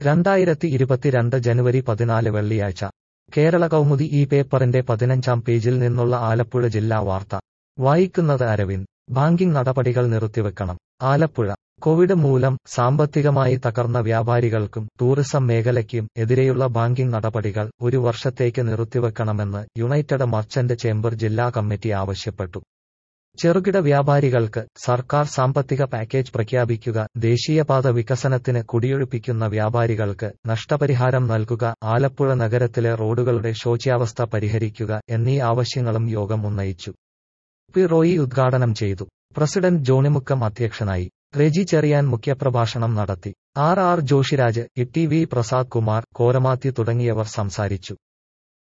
രണ്ടായിരത്തി ഇരുപത്തിരണ്ട് ജനുവരി പതിനാല് വെള്ളിയാഴ്ച കേരള കൗമുദി ഈ പേപ്പറിന്റെ പതിനഞ്ചാം പേജിൽ നിന്നുള്ള ആലപ്പുഴ ജില്ലാ വാർത്ത വായിക്കുന്നത് അരവിന്ദ് ബാങ്കിംഗ് നടപടികൾ നിർത്തിവെക്കണം ആലപ്പുഴ കോവിഡ് മൂലം സാമ്പത്തികമായി തകർന്ന വ്യാപാരികൾക്കും ടൂറിസം മേഖലയ്ക്കും എതിരെയുള്ള ബാങ്കിംഗ് നടപടികൾ ഒരു വർഷത്തേക്ക് നിർത്തിവെക്കണമെന്ന് യുണൈറ്റഡ് മർച്ചന്റ് ചേംബർ ജില്ലാ കമ്മിറ്റി ആവശ്യപ്പെട്ടു ചെറുകിട വ്യാപാരികൾക്ക് സർക്കാർ സാമ്പത്തിക പാക്കേജ് പ്രഖ്യാപിക്കുക ദേശീയപാത വികസനത്തിന് കുടിയൊഴിപ്പിക്കുന്ന വ്യാപാരികൾക്ക് നഷ്ടപരിഹാരം നൽകുക ആലപ്പുഴ നഗരത്തിലെ റോഡുകളുടെ ശോച്യാവസ്ഥ പരിഹരിക്കുക എന്നീ ആവശ്യങ്ങളും യോഗം ഉന്നയിച്ചു പി റോയി ഉദ്ഘാടനം ചെയ്തു പ്രസിഡന്റ് ജോണിമുക്കം അധ്യക്ഷനായി റെജി ചെറിയാൻ മുഖ്യപ്രഭാഷണം നടത്തി R R Joshiraj E T V Prasad Kumar Koramathi തുടങ്ങിയവർ സംസാരിച്ചു